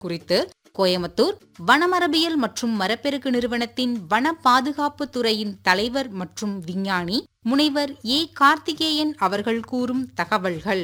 குறித்து கோயம்புத்தூர் வனமரபியல் மற்றும் மரப்பெருகு நிறுவனத்தின் வன பாதுகாப்பு துறையின் தலைவர் மற்றும் விஞ்ஞானி முனைவர் ஏ கார்த்திகேயன் அவர்கள் கூறும் தகவல்கள்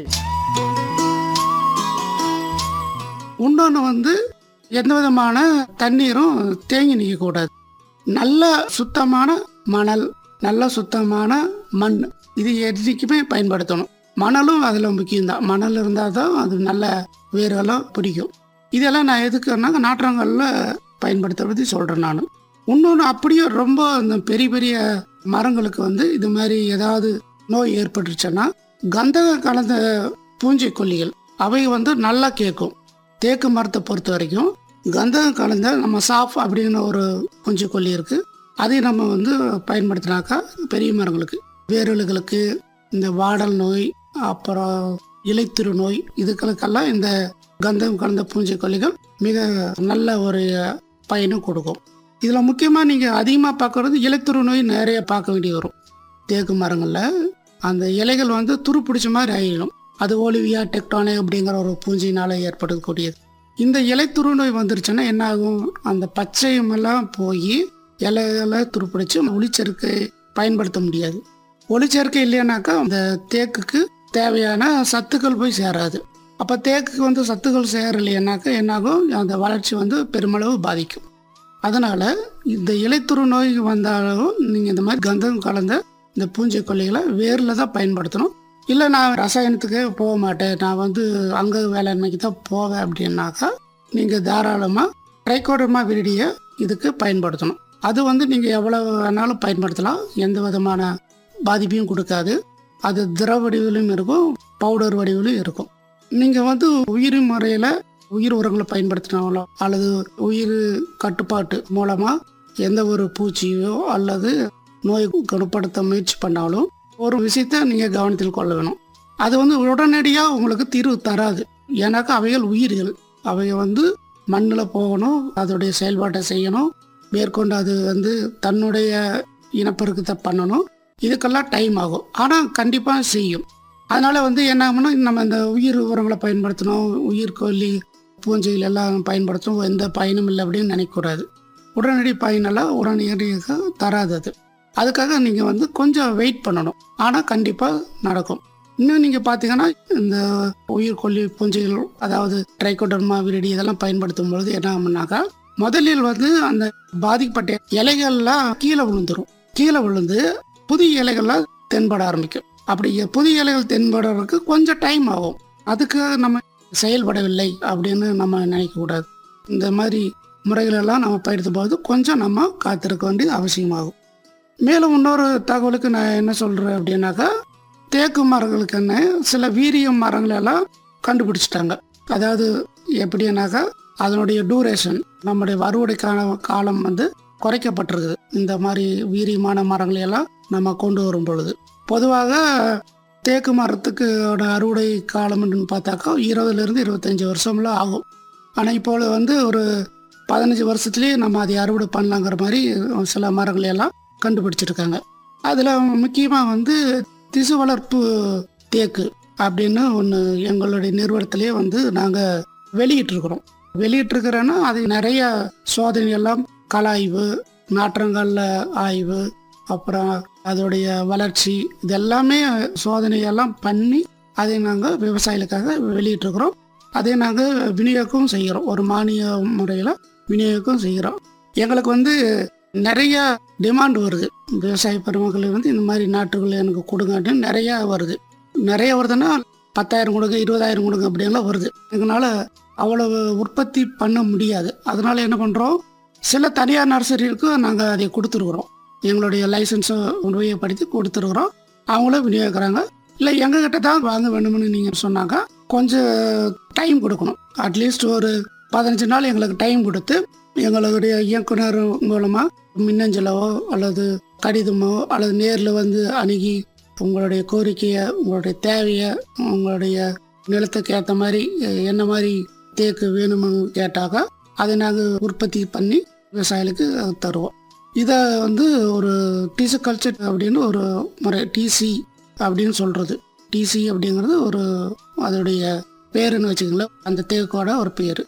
இன்னொன்று வந்து எந்த விதமான தண்ணீரும் தேங்கி நிற்கக்கூடாது நல்ல சுத்தமான மணல் நல்ல சுத்தமான மண் இது எதுக்குமே பயன்படுத்தணும் மணலும் அதில் முக்கியம்தான் மணல் இருந்தால் தான் அது நல்ல வேரெல்லாம் பிடிக்கும் இதெல்லாம் நான் எதுக்குன்னா நாற்றங்களில் பயன்படுத்த பற்றி சொல்கிறேன் நான் இன்னொன்று அப்படியே ரொம்ப இந்த பெரிய பெரிய மரங்களுக்கு வந்து இது மாதிரி ஏதாவது நோய் ஏற்பட்டுருச்சுன்னா கந்தகம் கலந்த பூஞ்சைக்கொல்லிகள் அவை வந்து நல்லா கேட்கும் தேக்கு மரத்தை பொறுத்த வரைக்கும் கந்தகம் கலந்த நம்ம சாஃப் அப்படின்னு ஒரு பூஞ்சிக்கொல்லி இருக்குது அதை நம்ம வந்து பயன்படுத்தினாக்கா பெரிய மரங்களுக்கு வேர்களுக்கு இந்த வாடல் நோய் அப்புறம் இலைத்திரு நோய் இதுகளுக்கெல்லாம் இந்த கந்தகம் கலந்த பூஞ்சிக்கொல்லிகள் மிக நல்ல ஒரு பயனும் கொடுக்கும் இதில் முக்கியமாக நீங்கள் அதிகமாக பார்க்கறது இலைத்திரு நோய் நிறைய பார்க்க வேண்டி வரும் தேக்கு மரங்களில் அந்த இலைகள் வந்து துரு பிடிச்ச மாதிரி ஆயிடும் அது ஓலிவியா டெக்டானே அப்படிங்கிற ஒரு பூஞ்சினால் ஏற்படக்கூடியது இந்த இலைத்துரு நோய் வந்துருச்சுன்னா என்ன ஆகும் அந்த பச்சையமெல்லாம் போய் இலைகளை துருப்பிடிச்சு ஒளிச்சேர்க்கை பயன்படுத்த முடியாது ஒளிச்சேர்க்கை இல்லைனாக்கா அந்த தேக்குக்கு தேவையான சத்துக்கள் போய் சேராது அப்போ தேக்குக்கு வந்து சத்துக்கள் சேரலைன்னாக்கா என்னாகும் அந்த வளர்ச்சி வந்து பெருமளவு பாதிக்கும் அதனால் இந்த இலைத்துரு நோய் வந்தாலும் நீங்கள் இந்த மாதிரி கந்தகம் கலந்த இந்த பூஞ்சைக்கொல்லிகளை வேரில் தான் பயன்படுத்தணும் இல்லை நான் ரசாயனத்துக்கு போக மாட்டேன் நான் வந்து அங்க வேளாண்மைக்கு தான் போவேன் அப்படின்னாக்கா நீங்கள் தாராளமாக ட்ரைகோடர்மா விரிடியை இதுக்கு பயன்படுத்தணும் அது வந்து நீங்கள் எவ்வளோ வேணாலும் பயன்படுத்தலாம் எந்த விதமான பாதிப்பையும் கொடுக்காது அது திரவ வடிவிலும் இருக்கும் பவுடர் வடிவிலும் இருக்கும் நீங்கள் வந்து உயிர் முறையில் உயிர் உரங்களை பயன்படுத்தினாலோ அல்லது உயிர் கட்டுப்பாட்டு மூலமாக எந்த ஒரு பூச்சியோ அல்லது நோய் குணப்படுத்த முயற்சி பண்ணாலும் ஒரு விஷயத்த நீங்கள் கவனத்தில் கொள்ள வேணும் அது வந்து உடனடியாக உங்களுக்கு தீர்வு தராது ஏன்னாக்கா அவைகள் உயிர்கள் அவை வந்து மண்ணில் போகணும் அதோடைய செயல்பாட்டை செய்யணும் மேற்கொண்டு அது வந்து தன்னுடைய இனப்பெருக்கத்தை பண்ணணும் இதுக்கெல்லாம் டைம் ஆகும் ஆனால் கண்டிப்பாக செய்யும் அதனால் வந்து என்ன ஆகும்னா நம்ம இந்த உயிர் உரங்களை பயன்படுத்தணும் உயிர்கொல்லி பூஞ்சைகள் எல்லாம் பயன்படுத்தணும் எந்த பயனும் இல்லை அப்படின்னு நினைக்கக்கூடாது உடனடி பயனெல்லாம் உடனடியாக தராது அது அதுக்காக நீங்கள் வந்து கொஞ்சம் வெயிட் பண்ணணும் ஆனால் கண்டிப்பாக நடக்கும் இன்னும் நீங்கள் பார்த்தீங்கன்னா இந்த உயிர்கொல்லி பூஞ்சைகள் அதாவது ட்ரைகோடர்மா விரிடி இதெல்லாம் பயன்படுத்தும் பொழுது என்ன ஆகும்னாக்கா முதலில் வந்து அந்த பாதிக்கப்பட்ட இலைகள்லாம் கீழே விழுந்துரும் கீழே விழுந்து புதிய இலைகள்லாம் தென்பட ஆரம்பிக்கும் அப்படி புதிய இலைகள் தென்படுறதுக்கு கொஞ்சம் டைம் ஆகும் அதுக்கு நம்ம செயல்படவில்லை அப்படின்னு நம்ம நினைக்கக்கூடாது இந்த மாதிரி முறைகளெல்லாம் நம்ம பயன்படுத்தும் போது கொஞ்சம் நம்ம காத்திருக்க வேண்டியது அவசியமாகும் மேலும் இன்னொரு தகவலுக்கு நான் என்ன சொல்கிறேன் அப்படின்னாக்கா தேக்கு மரங்களுக்குன்னு சில வீரிய மரங்கள் எல்லாம் கண்டுபிடிச்சிட்டாங்க அதாவது எப்படின்னாக்கா அதனுடைய டூரேஷன் நம்முடைய அறுவடைக்கான காலம் வந்து குறைக்கப்பட்டிருக்குது இந்த மாதிரி வீரியமான மரங்களை எல்லாம் நம்ம கொண்டு வரும் பொழுது பொதுவாக தேக்கு மரத்துக்கு அறுவடை காலம்னு பார்த்தாக்கா இருபதுலேருந்து இருபத்தஞ்சி வருஷம்லாம் ஆகும் ஆனால் இப்போ வந்து ஒரு பதினஞ்சு வருஷத்துலேயே நம்ம அதை அறுவடை பண்ணலாங்கிற மாதிரி சில மரங்களை எல்லாம் கண்டுபிடிச்சிருக்காங்க அதில் முக்கியமாக வந்து திசு வளர்ப்பு தேக்கு அப்படின்னு ஒன்று எங்களுடைய நிறுவனத்திலே வந்து நாங்கள் வெளியிட்டிருக்கிறோம் வெளியிட்டிருக்கிறோன்னா அது நிறைய சோதனை எல்லாம் கலாய்வு நாற்றங்கள்ல ஆய்வு அப்புறம் அதோடைய வளர்ச்சி இதெல்லாமே சோதனையெல்லாம் பண்ணி அதை நாங்கள் விவசாயிகளுக்காக வெளியிட்டிருக்கிறோம் அதை நாங்கள் விநியோகம் செய்கிறோம் ஒரு மானிய முறையில் விநியோகம் செய்கிறோம் எங்களுக்கு வந்து நிறைய டிமாண்ட் வருது விவசாய பெருமக்கள் வந்து இந்த மாதிரி நாட்டுகள் எனக்கு கொடுங்கன்னு நிறையா வருது நிறைய வருதுன்னா பத்தாயிரம் கொடுங்க இருபதாயிரம் கொடுங்க அப்படின்லாம் வருது எங்களால் அவ்வளவு உற்பத்தி பண்ண முடியாது அதனால என்ன பண்ணுறோம் சில தனியார் நர்சரிகளுக்கு நாங்கள் அதை கொடுத்துருக்குறோம் எங்களுடைய லைசன்ஸை உபயோகப்படுத்தி கொடுத்துருக்குறோம் அவங்களும் விநியோகிக்கிறாங்க இல்லை எங்ககிட்ட தான் வாங்க வேணும்னு நீங்கள் சொன்னாங்க கொஞ்சம் டைம் கொடுக்கணும் அட்லீஸ்ட் ஒரு பதினஞ்சு நாள் எங்களுக்கு டைம் கொடுத்து எங்களுடைய இயக்குனர் மூலமாக மின்னஞ்சலவோ அல்லது கடிதமோ அல்லது நேரில் வந்து அணுகி உங்களுடைய கோரிக்கையை உங்களுடைய தேவையை உங்களுடைய நிலத்துக்கு ஏற்ற மாதிரி என்ன மாதிரி தேக்கு வேணும்னு கேட்டாக்கா அதை நாங்கள் உற்பத்தி பண்ணி விவசாயிகளுக்கு தருவோம் இதை வந்து ஒரு டிசி கல்ச்சர் அப்படின்னு ஒரு முறை டிசி அப்படின்னு சொல்கிறது டிசி அப்படிங்கிறது ஒரு அதோடைய பேருன்னு வச்சுக்கங்களேன் அந்த தேக்கோட ஒரு பேர்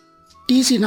டிசி